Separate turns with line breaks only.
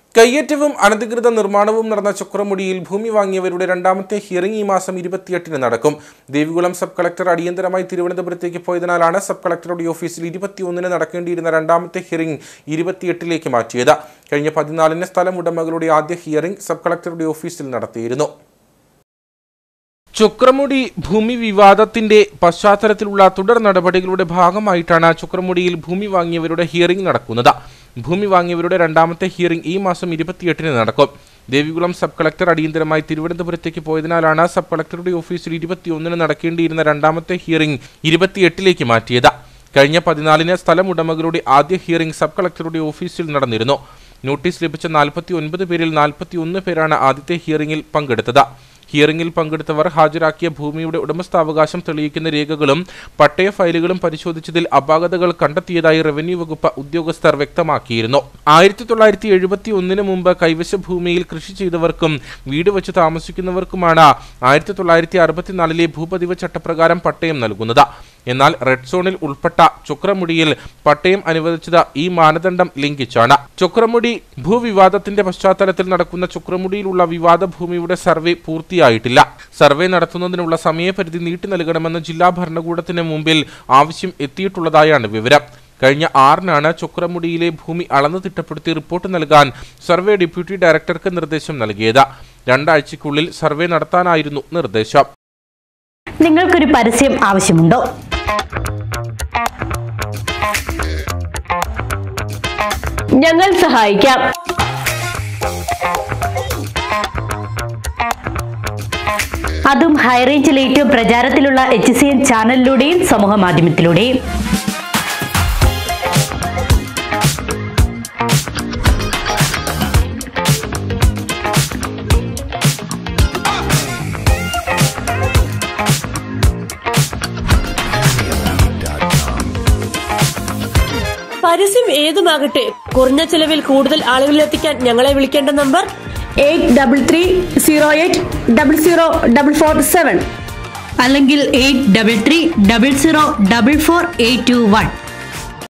കയ്യേറ്റവും അനധികൃത നിർമ്മാണവും നടന്ന ചക്രമുടിയിൽ ഭൂമി വാങ്ങിയവരുടെ രണ്ടാമത്തെ ഹിയറിംഗ് ഈ മാസം ഇരുപത്തിയെട്ടിന് നടക്കും ദേവികുളം സബ് കളക്ടർ അടിയന്തരമായി തിരുവനന്തപുരത്തേക്ക് പോയതിനാലാണ് സബ് കളക്ടറുടെ ഓഫീസിൽ ഇരുപത്തിയൊന്നിന് നടക്കേണ്ടിയിരുന്ന രണ്ടാമത്തെ ഹിയറിംഗ് ഇരുപത്തിയെട്ടിലേക്ക് മാറ്റിയത് കഴിഞ്ഞ പതിനാലിന് സ്ഥലം ഉടമകളുടെ ആദ്യ ഹിയറിംഗ് സബ് കളക്ടറുടെ ഓഫീസിൽ നടത്തിയിരുന്നു ചുക്രമുടി ഭൂമി വിവാദത്തിന്റെ പശ്ചാത്തലത്തിലുള്ള തുടർ നടപടികളുടെ ഭാഗമായിട്ടാണ് ചുക്രമുടിയിൽ ഭൂമി വാങ്ങിയവരുടെ ഹിയറിംഗ് നടക്കുന്നത് ഭൂമി വാങ്ങിയവരുടെ രണ്ടാമത്തെ ഹിയറിംഗ് ഈ മാസം ഇരുപത്തിയെട്ടിന് നടക്കും ദേവികുളം സബ് കളക്ടർ അടിയന്തരമായി തിരുവനന്തപുരത്തേക്ക് പോയതിനാലാണ് സബ് കളക്ടറുടെ ഓഫീസിൽ ഇരുപത്തിയൊന്നിന് നടക്കേണ്ടിയിരുന്ന രണ്ടാമത്തെ ഹിയറിംഗ് ഇരുപത്തിയെട്ടിലേക്ക് മാറ്റിയത് കഴിഞ്ഞ പതിനാലിന് സ്ഥലം ഉടമകളുടെ ആദ്യ ഹിയറിംഗ് സബ് കളക്ടറുടെ ഓഫീസിൽ നടന്നിരുന്നു നോട്ടീസ് ലഭിച്ച നാൽപ്പത്തി ഒൻപത് പേരിൽ നാൽപ്പത്തി ഒന്ന് പേരാണ് ആദ്യത്തെ ഹിയറിംഗിൽ പങ്കെടുത്തത് ഹിയറിംഗിൽ പങ്കെടുത്തവർ ഹാജരാക്കിയ ഭൂമിയുടെ ഉടമസ്ഥാവകാശം തെളിയിക്കുന്ന രേഖകളും പട്ടയ ഫയലുകളും പരിശോധിച്ചതിൽ അപാകതകൾ കണ്ടെത്തിയതായി റവന്യൂ വകുപ്പ് ഉദ്യോഗസ്ഥർ വ്യക്തമാക്കിയിരുന്നു ആയിരത്തി തൊള്ളായിരത്തി എഴുപത്തി ഒന്നിന് മുമ്പ് കൈവശ ഭൂമിയിൽ കൃഷി ചെയ്തവർക്കും വീട് വെച്ച് താമസിക്കുന്നവർക്കുമാണ് ആയിരത്തി തൊള്ളായിരത്തി അറുപത്തിനാലിലെ ഭൂപതിവ് ചട്ടപ്രകാരം പട്ടയം നൽകുന്നത് എന്നാൽ റെഡ് സോണിൽ ഉൾപ്പെട്ട ചുക്രമുടിയിൽ പട്ടയം അനുവദിച്ചത് ഈ മാനദണ്ഡം ലംഘിച്ചാണ് ചുക്രമുടി ഭൂവിവാദത്തിന്റെ പശ്ചാത്തലത്തിൽ നടക്കുന്ന ചുക്രമുടിയിലുള്ള വിവാദ ഭൂമിയുടെ സർവേ പൂർത്തിയായിട്ടില്ല സർവേ നടത്തുന്നതിനുള്ള സമയപരിധി നീട്ടി നൽകണമെന്ന് ജില്ലാ ഭരണകൂടത്തിന് മുമ്പിൽ ആവശ്യം എത്തിയിട്ടുള്ളതായാണ് വിവരം കഴിഞ്ഞ ആറിനാണ് ചുക്രമുടിയിലെ ഭൂമി അളന്നു തിട്ടപ്പെടുത്തി റിപ്പോർട്ട് നൽകാൻ സർവേ ഡെപ്യൂട്ടി ഡയറക്ടർക്ക് നിർദ്ദേശം നൽകിയത് രണ്ടാഴ്ചയ്ക്കുള്ളിൽ സർവേ നടത്താനായിരുന്നു നിർദ്ദേശം
നിങ്ങൾക്കൊരു പരസ്യം ആവശ്യമുണ്ടോ
ഞങ്ങൾ സഹായിക്കാം
അതും ഹൈറേഞ്ചിൽ ഏറ്റവും പ്രചാരത്തിലുള്ള എച്ച് സി എൻ ചാനലിലൂടെയും സമൂഹ മാധ്യമത്തിലൂടെയും
പരസ്യം ഏതുമാകട്ടെ കുറഞ്ഞ ചെലവിൽ കൂടുതൽ ആളുകളിലെത്തിക്കാൻ ഞങ്ങളെ വിളിക്കേണ്ട number
eight double three zero eight double zero double four seven
അല്ലെങ്കിൽ eight double three double zero double four eight two one